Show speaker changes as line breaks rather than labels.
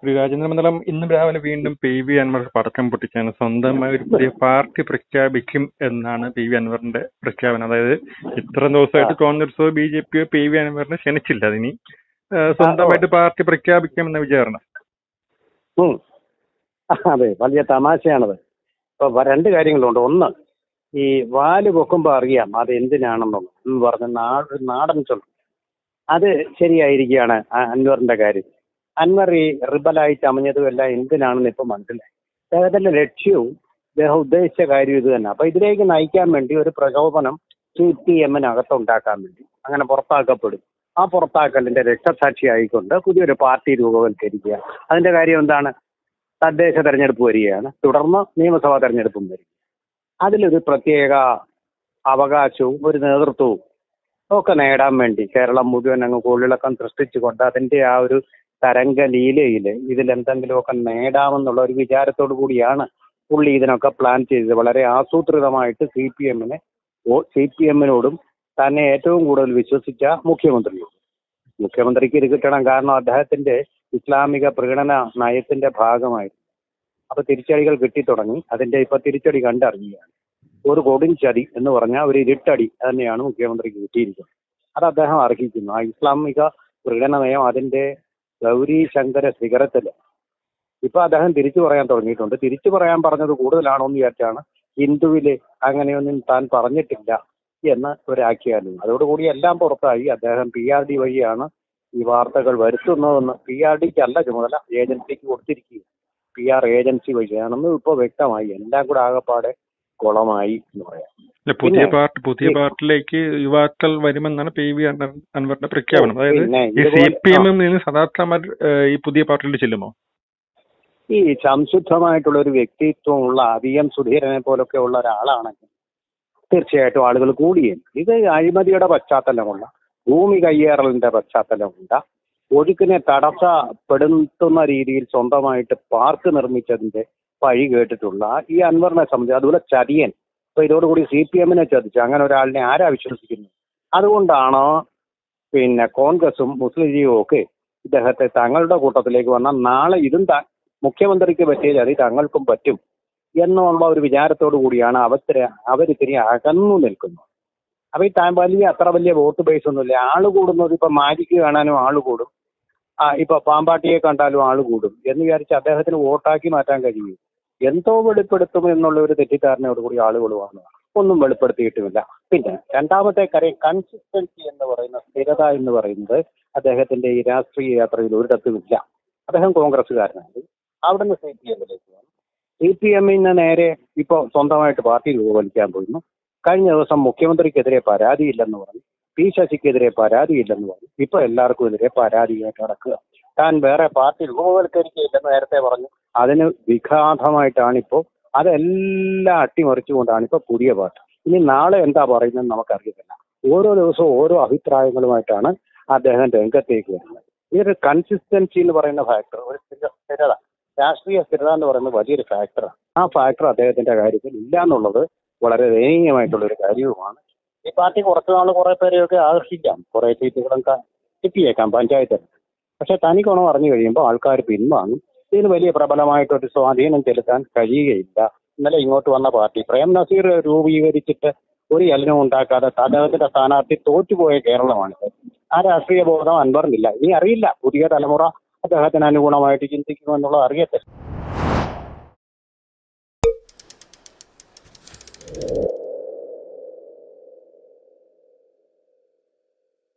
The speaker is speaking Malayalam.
ശ്രീ രാജേന്ദ്ര മണ്ഡലം ഇന്ന് രാവിലെ വീണ്ടും പി വി അൻവർ പടക്കം പൊട്ടിച്ചാണ് സ്വന്തമായി ഒരു പുതിയ പാർട്ടി പ്രഖ്യാപിക്കും എന്നാണ് പി വി അൻവറിന്റെ പ്രഖ്യാപനം അതായത് ഇത്ര ദിവസമായിട്ട് കോൺഗ്രസോ ബി ജെ പിയോ പി വി അൻവറിനെ ക്ഷണിച്ചില്ല അതിനി ആ, സ്വന്തമായിട്ട് പാർട്ടി പ്രഖ്യാപിക്കാമെന്ന വിചാരണ
ഉം. അതെ വലിയ തമാശയാണത് ഇപ്പൊ വ- രണ്ട് കാര്യങ്ങളുണ്ട് ഒന്ന് ഈ വാല് പൊക്കുമ്പോ അറിയാം അത് എന്തിനാണെന്നുള്ളത് എന്ന് പറഞ്ഞ നാട് നാടൻ ചൊല്ലും അത് ശരിയായിരിക്കുകയാണ് ആ അൻവറിന്റെ കാര്യം അൻവർ ഈ റിബലായിട്ട് അമഞ്ഞതും എല്ലാം എന്തിനാണെന്ന് ഇപ്പൊ മനസ്സിലായി അദ്ദേഹത്തിന്റെ ലക്ഷ്യവും അദ്ദേഹം ഉദ്ദേശിച്ച കാര്യം ഇത് തന്നെ അപ്പൊ ഇതിലേക്ക് നയിക്കാൻ വേണ്ടി ഒരു പ്രചോദനം സി പി എമ്മിനകത്ത് ഉണ്ടാക്കാൻ വേണ്ടി അങ്ങനെ പുറത്താക്കപ്പെടും ആ പുറത്താക്കലിന്റെ രക്തസാക്ഷിയായിക്കൊണ്ട് പുതിയൊരു പാർട്ടി രൂപവൽക്കരിക്കുക അതിന്റെ കാര്യം എന്താണ് തദ്ദേശ തെരഞ്ഞെടുപ്പ് വരികയാണ് തുടർന്ന് നിയമസഭാ തെരഞ്ഞെടുപ്പും വരും അതിലൊരു പ്രത്യേക അവകാശവും ഒരു നേതൃത്വവും ഒക്കെ നേടാൻ വേണ്ടി കേരളം മുഴുവൻ അങ്ങ് കോളിളക്കം സൃഷ്ടിച്ചുകൊണ്ട് അതിന്റെ ആ ഒരു തരംഗ ലീലയിൽ ഇതിൽ എന്തെങ്കിലുമൊക്കെ നേടാമെന്നുള്ള ഒരു വിചാരത്തോടു കൂടിയാണ് പുള്ളി ഇതിനൊക്കെ പ്ലാൻ ചെയ്തത് വളരെ ആസൂത്രിതമായിട്ട് സി പി എമ്മിനെ സി പി എമ്മിനോടും തന്നെ ഏറ്റവും കൂടുതൽ വിശ്വസിച്ച മുഖ്യമന്ത്രിയോട് മുഖ്യമന്ത്രിക്ക് ഇത് കിട്ടണം കാരണം അദ്ദേഹത്തിന്റെ ഇസ്ലാമിക പ്രകടന നയത്തിന്റെ ഭാഗമായി അപ്പൊ തിരിച്ചടികൾ കിട്ടിത്തുടങ്ങി അതിന്റെ ഇപ്പൊ തിരിച്ചടി കണ്ടറിയുകയാണ് ഒരു കൊടും ചതി എന്ന് പറഞ്ഞാൽ ഒരു ഇരുട്ടടി തന്നെയാണ് മുഖ്യമന്ത്രിക്ക് കിട്ടിയിരിക്കുന്നത് അത് അദ്ദേഹം അർഹിക്കുന്നു ആ ഇസ്ലാമിക പ്രകടന നയം അതിന്റെ ഗൗരി ശങ്കര ശിഖരത്തില് ഇപ്പൊ അദ്ദേഹം തിരിച്ചു പറയാൻ തുടങ്ങിയിട്ടുണ്ട് തിരിച്ചു പറയാൻ പറഞ്ഞത് കൂടുതലാണോ എന്ന് വിചാരിച്ചാണ് ഹിന്ദുവില് അങ്ങനെയൊന്നും താൻ പറഞ്ഞിട്ടില്ല എന്ന് ഒരാഖ്യാനം അതോടുകൂടി എല്ലാം പുറത്തായി അദ്ദേഹം പി ആർ ഡി വഴിയാണ് ഈ വാർത്തകൾ വരുത്തുന്നതെന്ന് പി ആർ ഡിക്ക് അല്ല ചുമതല ഏജൻസിക്ക് കൊടുത്തിരിക്കുക പി ആർ ഏജൻസി വഴിയാണെന്ന് ഇപ്പോൾ വ്യക്തമായി എല്ലാം കൂടെ ആകപ്പാടെ കുളമായി എന്ന് പറയാം
അല്ല, പുതിയ
പിന്നെ
പാർട്ടി പുതിയ
ഈ-
പാർട്ടിയിലേക്ക് യുവാക്കൾ വരുമെന്നാണ് പി വി അൻവർ- അൻവറിന്റെ പ്രഖ്യാപനം അതായത്
പിന്നെ
ഈ സി
ഇതുപോലെ-
പി എമ്മിൽ നിന്ന് സദാത്തമർ ഈ പുതിയ പാർട്ടിയിൽ ചെല്ലുമോ
ഈ സംശുദ്ധമായിട്ടുള്ള ഒരു വ്യക്തിത്വമുള്ള വി എം സുധീരനെ പോലൊക്കെ ഉള്ള ഒരാളാണെങ്കിൽ തീർച്ചയായിട്ടും ആളുകൾ കൂടിയും ഇത് അഴിമതിയുടെ പശ്ചാത്തലമുള്ള ഭൂമി കയ്യേറലിന്റെ പശ്ചാത്തലമുണ്ട് ഒഴുക്കിനെ തടസ്സപ്പെടുത്തുന്ന രീതിയിൽ സ്വന്തമായിട്ട് പാർക്ക് നിർമ്മിച്ചതിന്റെ വഴി കേട്ടിട്ടുള്ള ഈ അൻവറിനെ സംബന്ധിച്ച് അതുപോലെ ചതിയൻ ഇപ്പൊ ഇതോടുകൂടി സി പി എമ്മിനെ ചതിച്ചു അങ്ങനെ ഒരാളിനെ ആരാ വിശ്വസിക്കുന്നു അതുകൊണ്ടാണ് പിന്നെ കോൺഗ്രസും മുസ്ലിം ലീഗും ഒക്കെ ഇദ്ദേഹത്തെ തങ്ങളുടെ കൂട്ടത്തിലേക്ക് വന്നാൽ നാളെ ഇതും ത- മുഖ്യമന്ത്രിക്ക് പറ്റിയ ചതി തങ്ങൾക്കും പറ്റും എന്നുള്ള ഒരു വിചാരത്തോടു കൂടിയാണ് അവത്തിരി അവരിത്തിരി അകന്നു നിൽക്കുന്നത് അപ്പൊ ഈ താൻ വലിയ അത്ര വലിയ വോട്ട് ബേസ് ഒന്നുമില്ല ആള് കൂടുന്നത് ഇപ്പൊ മാജിക്ക് കാണാനും ആള് കൂടും ആ ഇപ്പൊ പാമ്പാട്ടിയെ കണ്ടാലും ആള് കൂടും എന്ന് വിചാരിച്ച് അദ്ദേഹത്തിന് വോട്ടാക്കി മാറ്റാൻ കഴിയും എന്തോ വെളിപ്പെടുത്തും എന്നുള്ള ഒരു തെറ്റിദ്ധാരണയോട് കൂടി ആളുകൾ വന്നു ഒന്നും വെളിപ്പെടുത്തിയിട്ടുമില്ല പിന്നെ രണ്ടാമത്തെ കാര്യം കൺസിസ്റ്റൻസി എന്ന് പറയുന്ന സ്ഥിരത എന്ന് പറയുന്നത് അദ്ദേഹത്തിന്റെ ഈ രാഷ്ട്രീയ യാത്രയിൽ ഒരിടത്തുമില്ല അദ്ദേഹം കോൺഗ്രസ്സുകാരനാണ് അവിടുന്ന് സി പി എമ്മിലേക്ക് വന്നു സി പി എമ്മിന് നേരെ ഇപ്പോൾ സ്വന്തമായിട്ട് പാർട്ടി രൂപവൽക്കാൻ പോയിരുന്നു കഴിഞ്ഞ ദിവസം മുഖ്യമന്ത്രിക്കെതിരെ പരാതിയില്ലെന്ന് പറഞ്ഞു പി ശശിക്കെതിരെ പരാതിയില്ലെന്ന് പറഞ്ഞു ഇപ്പൊ എല്ലാവർക്കും എതിരെ പരാതിയായിട്ട് നടക്കുക താൻ വേറെ പാർട്ടി രൂപവൽക്കരിക്കില്ലെന്ന് നേരത്തെ പറഞ്ഞു അതിന് വിഘാതമായിട്ടാണ് ഇപ്പോൾ അതെല്ലാം അട്ടിമറിച്ചുകൊണ്ടാണ് ഇപ്പൊ പുതിയ പാർട്ടി ഇനി നാളെ എന്താ പറയുന്നത് നമുക്കറിയത്തില്ല ഓരോ ദിവസവും ഓരോ അഭിപ്രായങ്ങളുമായിട്ടാണ് അദ്ദേഹം രംഗത്തേക്ക് വരുന്നത് ഈ ഒരു കൺസിസ്റ്റൻസി എന്ന് പറയുന്ന ഫാക്ടർ ഒരു സ്ഥിര സ്ഥിരത രാഷ്ട്രീയ സ്ഥിരത എന്ന് പറയുന്നത് വലിയൊരു ഫാക്ടറാണ് ആ ഫാക്ടർ അദ്ദേഹത്തിന്റെ കാര്യത്തിൽ ഇല്ല എന്നുള്ളത് വളരെ ദയനീയമായിട്ടുള്ള ഒരു കാര്യവുമാണ് ഈ പാർട്ടി കുറച്ചു നാൾ കുറെ പേരെയൊക്കെ ആകർഷിക്കാം കുറെ സീറ്റുകളും ക- കിട്ടിയേക്കാം പഞ്ചായത്തിൽ പക്ഷെ തനിക്കൊണം അറിഞ്ഞു കഴിയുമ്പോൾ ആൾക്കാർ പിൻവാങ്ങും ഇതിന് വലിയ പ്രബലമായിട്ടൊരു സ്വാധീനം ചെലുത്താൻ കഴിയുകയില്ല ഇന്നലെ ഇങ്ങോട്ട് വന്ന പാർട്ടി പ്രേം നസീർ രൂപീകരിച്ചിട്ട് ഒരു ചലനവും ഉണ്ടാക്കാതെ അദ്ദേഹത്തിന്റെ സ്ഥാനാർത്ഥി തോറ്റുപോയ കേരളമാണിത് ആ രാഷ്ട്രീയ ബോധം അൻവറിനില്ല ഇനി അറിയില്ല പുതിയ തലമുറ അദ്ദേഹത്തിന് അനുഗുണമായിട്ട് ചിന്തിക്കുമെന്നുള്ളത് അറിയട്ടെ